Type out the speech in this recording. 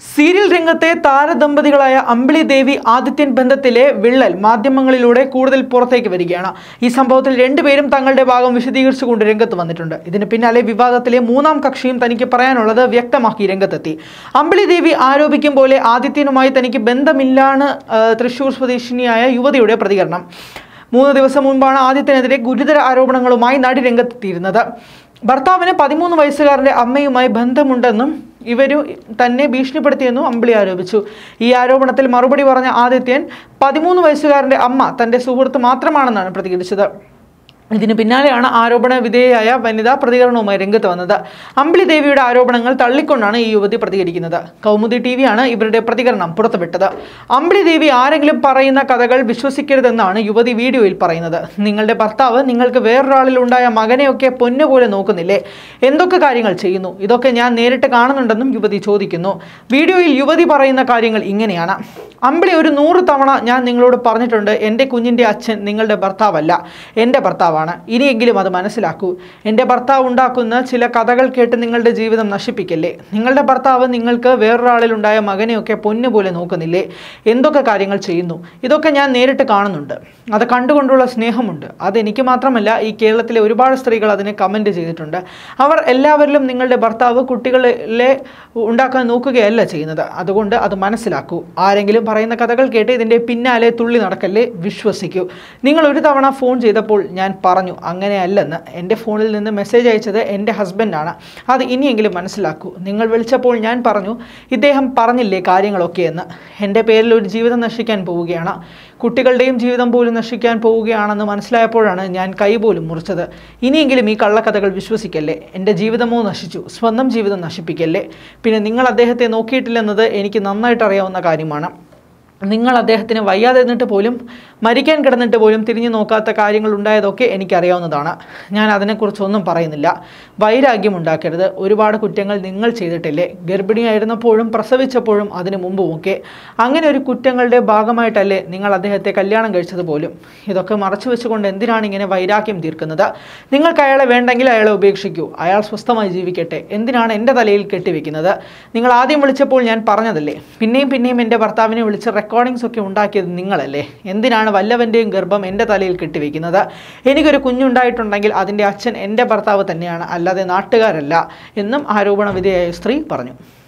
serial രംഗത്തെ താരദമ്പതികളായ അമ്പിളി ദേവി ആദിത്യൻ ബന്ധത്തിലെ വിള്ളൽ മാധ്യമങ്ങളിലൂടെ കൂടുതൽ പുറത്തേക്ക് വരികയാണ് ഈ സംഭവത്തിൽ രണ്ടുപേരും തങ്ങളുടെ ഭാഗം വിശദീകരിച്ചുകൊണ്ട് രംഗത്ത് വന്നിട്ടുണ്ട് ഇതിന് പിന്നാലെ വിവാദത്തിലെ മൂന്നാം കക്ഷിയും തനിക്ക് പറയാനുള്ളത് വ്യക്തമാക്കി രംഗത്തെത്തി അമ്പിളി ദേവി ആരോപിക്കും പോലെ ആദിത്യനുമായി തനിക്ക് ബന്ധമില്ലാണ് ആ, തൃശൂർ സ്വദേശിനിയായ യുവതിയുടെ പ്രതികരണം മൂന്ന് ദിവസം മുൻപാണ് ആദിത്യനെതിരെ ഗുരുതര ആരോപണങ്ങളുമായി നടി രംഗത്തെത്തിയിരുന്നത് ഭർത്താവിന് പതിമൂന്ന് വയസ്സുകാരൻ്റെ അമ്മയുമായി ബന്ധമുണ്ടെന്നും ഇവരു തന്നെ ഭീഷണിപ്പെടുത്തിയെന്നും അമ്പിളി ആരോപിച്ചു ഈ ആരോപണത്തിൽ മറുപടി പറഞ്ഞ ആദിത്യൻ പതിമൂന്ന് വയസ്സുകാരൻ്റെ അമ്മ തൻ്റെ സുഹൃത്ത് മാത്രമാണെന്നാണ് പ്രതികരിച്ചത് ഇതിന് പിന്നാലെയാണ് ആരോപണ വിധേയയായ വനിത പ്രതികരണവുമായി രംഗത്ത് വന്നത് അമ്പിളി ദേവിയുടെ ആരോപണങ്ങൾ തള്ളിക്കൊണ്ടാണ് ഈ യുവതി പ്രതികരിക്കുന്നത് കൗമുദി ടി വിയാണ് ഇവരുടെ പ്രതികരണം പുറത്തുവിട്ടത് അമ്പിളി ദേവി ആരെങ്കിലും പറയുന്ന കഥകൾ വിശ്വസിക്കരുതെന്നാണ് യുവതി വീഡിയോയിൽ പറയുന്നത് നിങ്ങളുടെ ഭർത്താവ് നിങ്ങൾക്ക് വേറൊരാളിൽ ഉണ്ടായ മകനെയൊക്കെ പൊന്നുപോലെ നോക്കുന്നില്ലേ എന്തൊക്കെ കാര്യങ്ങൾ ചെയ്യുന്നു ഇതൊക്കെ ഞാൻ നേരിട്ട് കാണുന്നുണ്ടെന്നും യുവതി ചോദിക്കുന്നു വീഡിയോയിൽ യുവതി പറയുന്ന കാര്യങ്ങൾ ഇങ്ങനെയാണ് അമ്പിളി ഒരു നൂറ് തവണ ഞാൻ നിങ്ങളോട് പറഞ്ഞിട്ടുണ്ട് എൻ്റെ കുഞ്ഞിൻ്റെ അച്ഛൻ നിങ്ങളുടെ ഭർത്താവല്ല എൻ്റെ ഭർത്താവാണ് ഇനിയെങ്കിലും അത് മനസ്സിലാക്കൂ എൻ്റെ ഭർത്താവ് ഉണ്ടാക്കുന്ന ചില കഥകൾ കേട്ട് നിങ്ങളുടെ ജീവിതം നശിപ്പിക്കല്ലേ നിങ്ങളുടെ ഭർത്താവ് നിങ്ങൾക്ക് വേറൊരാളിലുണ്ടായ മകനെയൊക്കെ പൊന്നുപോലെ നോക്കുന്നില്ലേ എന്തൊക്കെ കാര്യങ്ങൾ ചെയ്യുന്നു ഇതൊക്കെ ഞാൻ നേരിട്ട് കാണുന്നുണ്ട് അത് കണ്ടുകൊണ്ടുള്ള സ്നേഹമുണ്ട് അതെനിക്ക് മാത്രമല്ല ഈ കേരളത്തിലെ ഒരുപാട് സ്ത്രീകൾ അതിനെ കമൻറ്റ് ചെയ്തിട്ടുണ്ട് അവർ എല്ലാവരിലും നിങ്ങളുടെ ഭർത്താവ് കുട്ടികളെ ഉണ്ടാക്കാൻ നോക്കുകയല്ല ചെയ്യുന്നത് അതുകൊണ്ട് അത് മനസ്സിലാക്കൂ ആരെങ്കിലും പറയുന്ന കഥകൾ കേട്ട് ഇതിൻ്റെ പിന്നാലെ തുള്ളി നടക്കല്ലേ വിശ്വസിക്കൂ നിങ്ങൾ ഒരു തവണ ഫോൺ ചെയ്തപ്പോൾ ഞാൻ പറഞ്ഞു അങ്ങനെയല്ലെന്ന് എൻ്റെ ഫോണിൽ നിന്ന് മെസ്സേജ് അയച്ചത് എൻ്റെ ഹസ്ബൻഡാണ് അത് ഇനിയെങ്കിലും മനസ്സിലാക്കൂ നിങ്ങൾ വിളിച്ചപ്പോൾ ഞാൻ പറഞ്ഞു ഇദ്ദേഹം പറഞ്ഞില്ലേ കാര്യങ്ങളൊക്കെ എന്ന് എൻ്റെ പേരിൽ ഒരു ജീവിതം നശിക്കാൻ പോവുകയാണ് കുട്ടികളുടെയും ജീവിതം പോലും നശിക്കാൻ പോവുകയാണെന്ന് മനസ്സിലായപ്പോഴാണ് ഞാൻ കൈ പോലും മുറിച്ചത് ഇനിയെങ്കിലും ഈ കള്ളക്കഥകൾ വിശ്വസിക്കല്ലേ എൻ്റെ ജീവിതമോ നശിച്ചു സ്വന്തം ജീവിതം നശിപ്പിക്കല്ലേ പിന്നെ നിങ്ങൾ അദ്ദേഹത്തെ നോക്കിയിട്ടില്ലെന്നത് എനിക്ക് നന്നായിട്ട് അറിയാവുന്ന കാര്യമാണ് നിങ്ങൾ അദ്ദേഹത്തിന് വയ്യാതെ നിന്നിട്ട് പോലും മരിക്കാൻ കിടന്നിട്ട് പോലും തിരിഞ്ഞു നോക്കാത്ത കാര്യങ്ങൾ ഉണ്ടായതൊക്കെ എനിക്കറിയാവുന്നതാണ് ഞാൻ അതിനെക്കുറിച്ചൊന്നും പറയുന്നില്ല വൈരാഗ്യം ഉണ്ടാക്കരുത് ഒരുപാട് കുറ്റങ്ങൾ നിങ്ങൾ ചെയ്തിട്ടില്ലേ ഗർഭിണിയായിരുന്നപ്പോഴും പ്രസവിച്ചപ്പോഴും അതിനു മുമ്പുമൊക്കെ അങ്ങനെ ഒരു കുറ്റങ്ങളുടെ ഭാഗമായിട്ടല്ലേ നിങ്ങൾ അദ്ദേഹത്തെ കല്യാണം കഴിച്ചത് പോലും ഇതൊക്കെ മറച്ചു വെച്ചുകൊണ്ട് എന്തിനാണ് ഇങ്ങനെ വൈരാഗ്യം തീർക്കുന്നത് നിങ്ങൾക്ക് അയാളെ വേണ്ടെങ്കിൽ അയാളെ ഉപേക്ഷിക്കൂ അയാൾ സ്വസ്ഥമായി ജീവിക്കട്ടെ എന്തിനാണ് എൻ്റെ തലയിൽ കെട്ടിവെക്കുന്നത് നിങ്ങൾ ആദ്യം വിളിച്ചപ്പോൾ ഞാൻ പറഞ്ഞതല്ലേ പിന്നെയും പിന്നെയും എൻ്റെ ഭർത്താവിനെ വിളിച്ച് റെക്കോർഡിങ്സ് ഒക്കെ ഉണ്ടാക്കിയത് നിങ്ങളല്ലേ എന്തിനാണ് വല്ലവൻ്റെയും ഗർഭം എൻ്റെ തലയിൽ കെട്ടിവെക്കുന്നത് എനിക്കൊരു കുഞ്ഞുണ്ടായിട്ടുണ്ടെങ്കിൽ അതിൻ്റെ അച്ഛൻ എൻ്റെ ഭർത്താവ് തന്നെയാണ് അല്ലാതെ നാട്ടുകാരല്ല എന്നും ആരോപണ വിധേയായ സ്ത്രീ പറഞ്ഞു